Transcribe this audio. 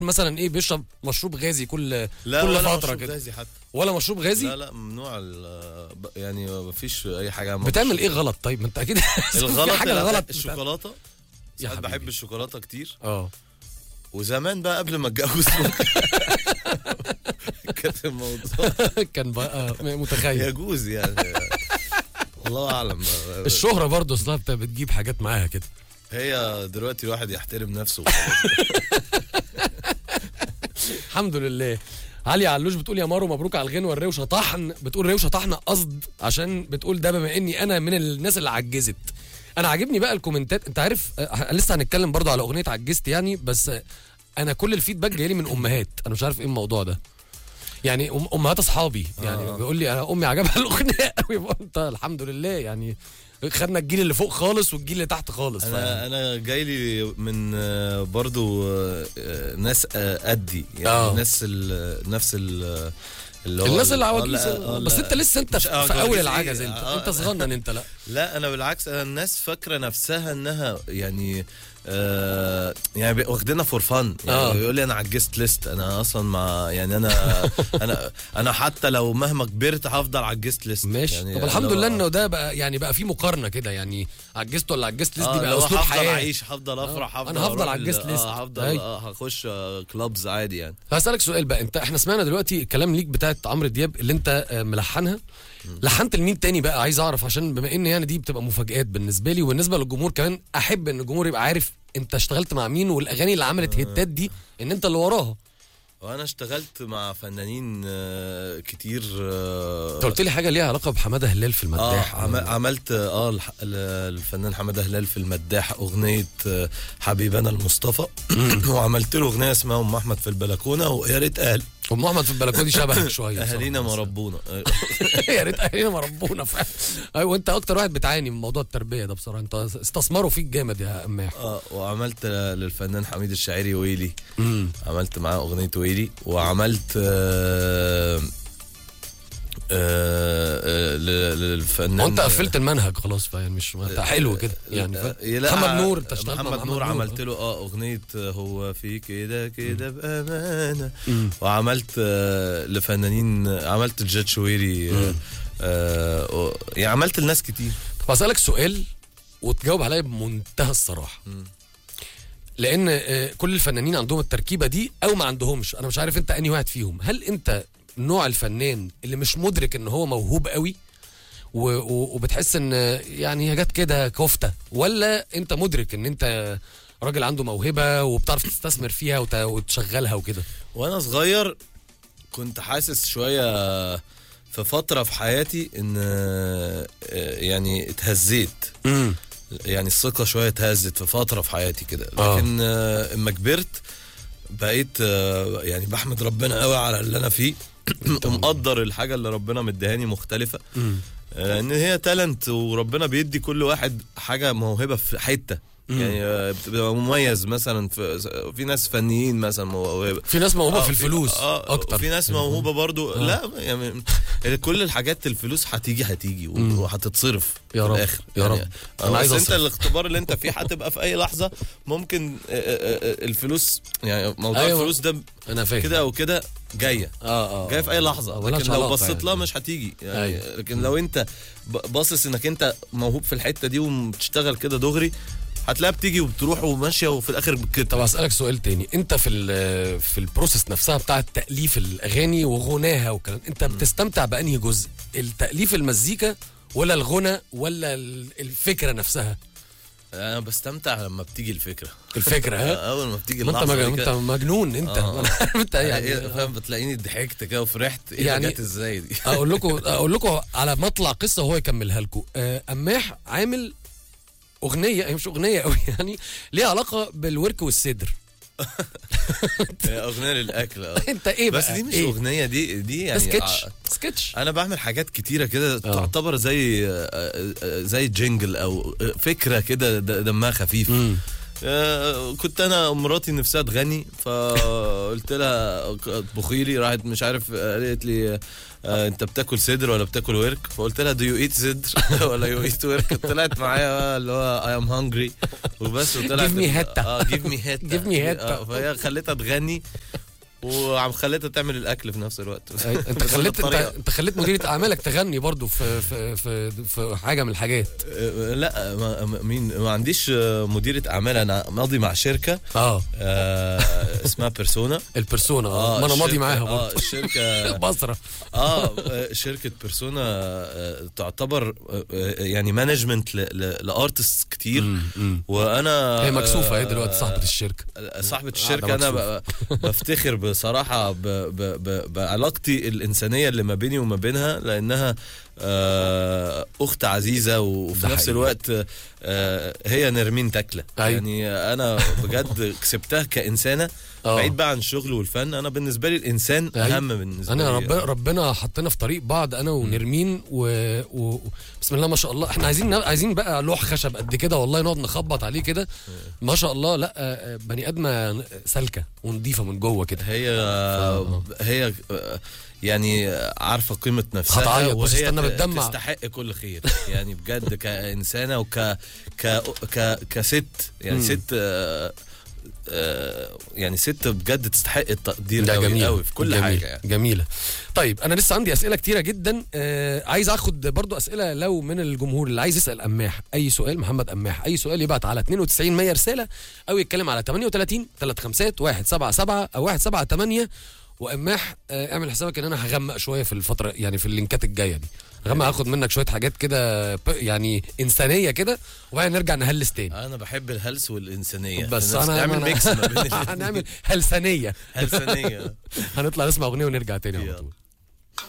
مثلا ايه بيشرب مشروب غازي كل لا كل ولا فتره مشروب كده غازي حتى ولا مشروب غازي لا لا ممنوع ال- ب- يعني ما فيش اي حاجه عامة بتعمل بالشوكولاتة. ايه غلط طيب ما انت اكيد الغلط في حاجه لا، غلط الشوكولاته يا ساعات بحب حبيبي. الشوكولاته كتير اه وزمان بقى قبل ما اتجوز كانت الموضوع كان بقى متخيل يجوز يعني الله اعلم بقى. الشهرة برضه اصلها بت- بتجيب حاجات معاها كده هي دلوقتي الواحد يحترم نفسه الحمد لله علي علوش بتقول يا مارو مبروك على الغنوه الروشه طحن بتقول روشه طحن قصد عشان بتقول ده بما اني انا من الناس اللي عجزت انا عاجبني بقى الكومنتات انت عارف آه، لسه هنتكلم برضو على اغنيه عجزت يعني بس آه، انا كل الفيدباك جاي لي من امهات انا مش عارف ايه الموضوع ده يعني أم امهات اصحابي يعني آه. بيقول لي انا امي عجبها الاغنيه قوي انت الحمد لله يعني خدنا الجيل اللي فوق خالص والجيل اللي تحت خالص انا انا جاي لي من آه، برضو آه، آه، ناس آه، قدي يعني آه. ناس ال- نفس ال- اللي هو الناس ال- آه، العواجيز لا، آه، بس لا. انت لسه انت مش في في عواجيز اول إيه؟ العجز انت آه، انت صغنن انت لا لا انا بالعكس أنا الناس فاكره نفسها انها يعني آه يعني بي- واخدينها فور فن يعني آه. يقول لي انا عجزت ليست انا اصلا مع يعني انا انا انا حتى لو مهما كبرت هفضل عجزت ليست ماشي يعني طب الحمد لو- لله انه ده بقى يعني بقى في مقارنه كده يعني عجزت ولا عجزت ليست دي اه بقى لو اسلوب هفضل حياه اعيش هفضل افرح آه، هفضل أنا هفضل أروح على الجست ال- ليست. اه هفضل أي. آه هخش آه كلابز عادي يعني هسألك سؤال بقى انت احنا سمعنا دلوقتي الكلام ليك بتاعت عمرو دياب اللي انت آه، ملحنها لحنت لمين تاني بقى عايز اعرف عشان بما ان يعني دي بتبقى مفاجآت بالنسبه لي وبالنسبه للجمهور كمان احب ان الجمهور يبقى عارف انت اشتغلت مع مين والاغاني اللي عملت هيتات دي ان انت اللي وراها وانا اشتغلت مع فنانين آه كتير آه انت قلت لي حاجه ليها علاقه بحماده هلال في اه المداح عم- عملت اه الح- ال- الفنان حماده هلال في المداح اغنيه آه، حبيبنا المصطفى وعملت له اغنيه اسمها ام احمد في البلكونه ويا ريت اهل ام احمد في البلكونه دي شبهك شويه اهالينا بصراحة. ما ربونا آه، يا ريت اهالينا ما ربونا فعلا ايوه انت اكتر واحد بتعاني من موضوع التربيه ده بصراحه انت استثمروا فيك جامد يا اماح اه وعملت آه، للفنان حميد الشاعري ويلي امم عملت معاه اغنيه ويلي وعملت آه آه آه ل- للفنان وانت قفلت المنهج خلاص فيعني مش انت حلو كده يعني آه، فاهم؟ لا، محمد نور انت اشتغلت مع محمد نور عملت له اه اغنيه آه، هو في كده كده بامانه مم. وعملت آه، لفنانين آه، عملت الجاد شويري آه، آه، يعني عملت لناس كتير طب هسألك سؤال وتجاوب عليا بمنتهى الصراحه مم. لان آه، كل الفنانين عندهم التركيبه دي او ما عندهمش انا مش عارف انت انهي واحد فيهم هل انت نوع الفنان اللي مش مدرك ان هو موهوب قوي و- و- وبتحس ان آه، يعني هي جت كده كفته ولا انت مدرك ان انت راجل عنده موهبه وبتعرف تستثمر فيها وت- وتشغلها وكده وانا صغير كنت حاسس شويه في فتره في حياتي ان آه، آه، يعني اتهزيت امم يعني الثقة شوية اتهزت في فترة في حياتي كده آه. لكن آه، اما كبرت بقيت آه، يعني بحمد ربنا قوي على اللي انا فيه ومقدر الحاجة اللي ربنا مديهاني مختلفة آه، لان هي تالنت وربنا بيدي كل واحد حاجة موهبة في حتة يعني آه، بتبقى مميز مثلا في في ناس فنيين مثلا موهبة في ناس موهوبه آه، في الفلوس اه اكتر في ناس موهوبه برضو لا يعني كل الحاجات الفلوس هتيجي هتيجي وهتتصرف يا في رب، الاخر يا رب. يعني أنا أنا عايز عايز انت أصرف. الاختبار اللي انت فيه هتبقى في اي لحظه ممكن آه، آه، آه، الفلوس يعني موضوع أيوة. الفلوس ده انا فاهم كده او كده جايه اه اه جايه في اي لحظه آه، ملهاش لكن لو علاقة بصيت يعني. لها مش هتيجي يعني أيوة. لكن لو انت ب- باصص انك انت موهوب في الحته دي وبتشتغل كده دغري هتلاقيها بتيجي وبتروح وماشيه وفي الاخر طب كده اسالك سؤال تاني انت في ال- في البروسيس نفسها بتاعه تاليف الاغاني وغناها وكلام انت بتستمتع بانهي جزء التاليف المزيكا ولا الغنى ولا ال- الفكره نفسها انا بستمتع لما بتيجي الفكره الفكره ها اول ما بتيجي ما انت اللحظه مج- دي انت كده، مجنون انت آه. أنا عارف انت يعني يعني فاهم بتلاقيني ضحكت كده وفرحت ايه يعني- يعني جت ازاي دي اقول لكم اقول لكم على مطلع قصه وهو يكملها لكم آه، اماح عامل اغنيه هي مش اغنيه قوي يعني ليها علاقه بالورك والصدر اغنيه للاكل اه انت ايه بقى بس دي مش إيه؟ اغنيه دي دي ده يعني سكتش ع- سكتش انا بعمل حاجات كتيره كده تعتبر زي آه، آه، زي جينجل او فكره كده د- دمها خفيف مم. آه، كنت انا ومراتي نفسها تغني فقلت لها اطبخي لي راحت مش عارف قالت لي آه، انت بتاكل صدر ولا بتاكل ورك فقلت لها دو يو ايت صدر ولا يو ايت ورك طلعت معايا بقى اللي هو اي ام هانجري وبس وطلعت Give me هتة. اه جيف مي هتا Give me هتة. فهي خليتها تغني وعم خليتها تعمل الاكل في نفس الوقت أي- انت بس خليت انت, بالطريقة. انت خليت مديرة اعمالك تغني برضو في في في, في حاجة من الحاجات آه، لا ما ما- مين ما عنديش آه، مديرة اعمال انا ماضي مع شركة اه آه اسمها بيرسونا البرسونا اه ما انا ماضي الشركة- معاها اه برضو الشركة بصرة اه آه، شركة بيرسونا آه، تعتبر آه، آه، يعني مانجمنت لارتست كتير مم، مم. وانا هي مكسوفة هي آه، دلوقتي صاحبة الشركة صاحبة قاعدة الشركة أنا مكسوفة. ب- بفتخر بصراحة ب ب ب بعلاقتي الإنسانية اللي ما بيني وما بينها لأنها آه، أخت عزيزة وفي ده نفس حقيقي. الوقت آه، هي نرمين تكلة أيوة. يعني أنا بجد كسبتها كإنسانة آه. بعيد بقى عن الشغل والفن أنا بالنسبة لي الإنسان أيوة. أهم بالنسبة انا لي ربنا ربنا حطينا في طريق بعض انا ونرمين و... و... بسم الله ما شاء الله احنا عايزين عايزين بقى لوح خشب قد كده والله نقعد نخبط عليه كده ما شاء الله لا آه، بني ادمه سالكه ونضيفه من جوه كده هي هي يعني عارفه قيمه نفسها هتعيط بس وهي استنى ت- بتدمع. تستحق كل خير يعني بجد كانسانه وك ك ك كست يعني مم. ست آه، آه، يعني ست بجد تستحق التقدير ده قوي جميل قوي في كل جميل. حاجه يعني جميله طيب انا لسه عندي اسئله كتيره جدا آه عايز اخد برضو اسئله لو من الجمهور اللي عايز يسال قماح اي سؤال محمد قماح اي سؤال يبعت على 92 100 رساله او يتكلم على 38 3 5 177 او 178 وقماح آه اعمل حسابك ان انا هغمق شويه في الفتره يعني في اللينكات الجايه دي غمق هاخد منك شويه حاجات كده ب- يعني انسانيه كده وبعدين نرجع نهلس تاني انا بحب الهلس والانسانيه بس في نفس- انا نعمل أنا- ميكس ما بين الاتنين. هنعمل هلسانيه هلسانيه هنطلع نسمع اغنيه ونرجع تاني على يلا. طول